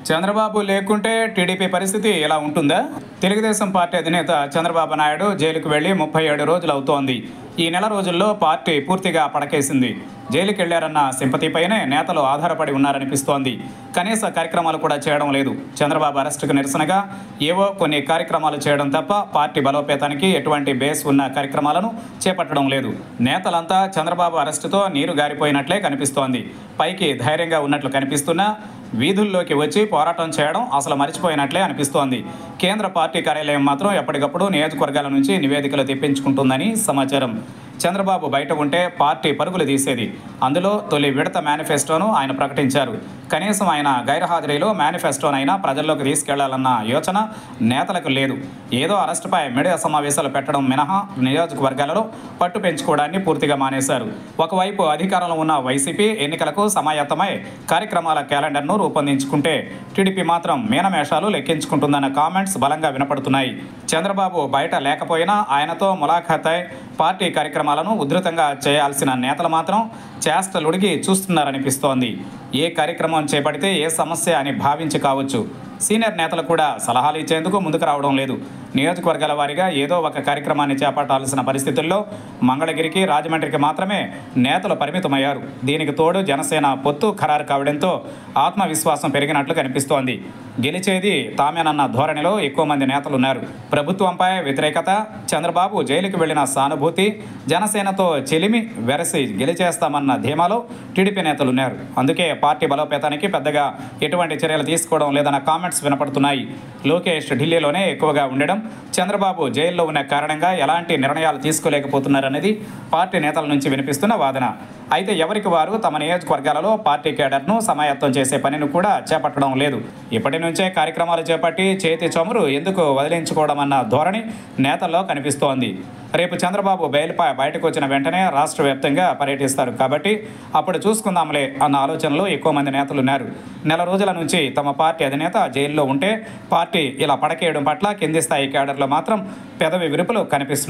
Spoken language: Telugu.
చంద్రబాబు లేకుంటే టీడీపీ పరిస్థితి ఇలా ఉంటుందా తెలుగుదేశం పార్టీ అధినేత చంద్రబాబు నాయుడు జైలుకు వెళ్లి ముప్పై ఏడు రోజులు అవుతోంది ఈ నెల రోజుల్లో పార్టీ పూర్తిగా పడకేసింది జైలుకి వెళ్లారన్న సింపతిపైనే నేతలు ఆధారపడి ఉన్నారనిపిస్తోంది కనీస కార్యక్రమాలు కూడా చేయడం లేదు చంద్రబాబు అరెస్టుకు నిరసనగా ఏవో కొన్ని కార్యక్రమాలు చేయడం తప్ప పార్టీ బలోపేతానికి ఎటువంటి బేస్ ఉన్న కార్యక్రమాలను చేపట్టడం లేదు నేతలంతా చంద్రబాబు అరెస్టుతో నీరు గారిపోయినట్లే కనిపిస్తోంది పైకి ధైర్యంగా ఉన్నట్లు కనిపిస్తున్నా వీధుల్లోకి వచ్చి పోరాటం చేయడం అసలు మరిచిపోయినట్లే అనిపిస్తోంది కేంద్ర పార్టీ కార్యాలయం మాత్రం ఎప్పటికప్పుడు నియోజకవర్గాల నుంచి నివేదికలు తెప్పించుకుంటుందని సమాచారం చంద్రబాబు బయట ఉంటే పార్టీ పరుగులు తీసేది అందులో తొలి విడత మేనిఫెస్టోను ఆయన ప్రకటించారు కనీసం ఆయన గైర్హాజరీలో మేనిఫెస్టోనైనా ప్రజల్లోకి తీసుకెళ్లాలన్న యోచన నేతలకు లేదు ఏదో అరెస్టుపై మీడియా సమావేశాలు పెట్టడం మినహా నియోజకవర్గాలలో పట్టు పెంచుకోవడాన్ని పూర్తిగా మానేశారు ఒకవైపు అధికారంలో ఉన్న వైసీపీ ఎన్నికలకు సమాయత్తమై కార్యక్రమాల క్యాలెండర్ను రూపొందించుకుంటే టీడీపీ మాత్రం మీనమేషాలు లెక్కించుకుంటుందన్న కామెంట్స్ బలంగా వినపడుతున్నాయి చంద్రబాబు బయట లేకపోయినా ఆయనతో ములాఖాతై పార్టీ కార్యక్రమాలను ఉధృతంగా చేయాల్సిన నేతలు మాత్రం చేష్టలుడిగి చూస్తున్నారనిపిస్తోంది ఏ కార్యక్రమం చేపడితే ఏ సమస్య అని భావించి కావచ్చు సీనియర్ నేతలు కూడా సలహాలు ఇచ్చేందుకు ముందుకు రావడం లేదు నియోజకవర్గాల వారీగా ఏదో ఒక కార్యక్రమాన్ని చేపట్టాల్సిన పరిస్థితుల్లో మంగళగిరికి రాజమండ్రికి మాత్రమే నేతలు పరిమితమయ్యారు దీనికి తోడు జనసేన పొత్తు ఖరారు కావడంతో ఆత్మవిశ్వాసం పెరిగినట్లు కనిపిస్తోంది గెలిచేది తామేనన్న ధోరణిలో ఎక్కువ మంది నేతలు ఉన్నారు ప్రభుత్వంపై వ్యతిరేకత చంద్రబాబు జైలుకు వెళ్లిన సానుభూతి జనసేనతో చెలిమి వెరసి గెలిచేస్తామన్న ధీమాలో టీడీపీ నేతలు ఉన్నారు అందుకే పార్టీ బలోపేతానికి పెద్దగా ఎటువంటి చర్యలు తీసుకోవడం లేదన్న కామెంట్స్ వినపడుతున్నాయి లోకేష్ ఢిల్లీలోనే ఎక్కువగా ఉండడం చంద్రబాబు జైల్లో ఉన్న కారణంగా ఎలాంటి నిర్ణయాలు తీసుకోలేకపోతున్నారనేది పార్టీ నేతల నుంచి వినిపిస్తున్న వాదన అయితే ఎవరికి వారు తమ నియోజకవర్గాలలో పార్టీ కేడర్ను సమాయత్తం చేసే పనిని కూడా చేపట్టడం లేదు ఇప్పటి నుంచే కార్యక్రమాలు చేపట్టి చేతి చమురు ఎందుకు వదిలించుకోవడం అన్న ధోరణి నేతల్లో కనిపిస్తోంది రేపు చంద్రబాబు బెయిల్పై బయటకు వచ్చిన వెంటనే రాష్ట్ర వ్యాప్తంగా పర్యటిస్తారు కాబట్టి అప్పుడు చూసుకుందాంలే అన్న ఆలోచనలో ఎక్కువ మంది నేతలు ఉన్నారు నెల రోజుల నుంచి తమ పార్టీ అధినేత జైల్లో ఉంటే పార్టీ ఇలా పడకేయడం పట్ల కింది స్థాయి కేడర్లో మాత్రం పెదవి విరుపులు కనిపిస్తున్నాయి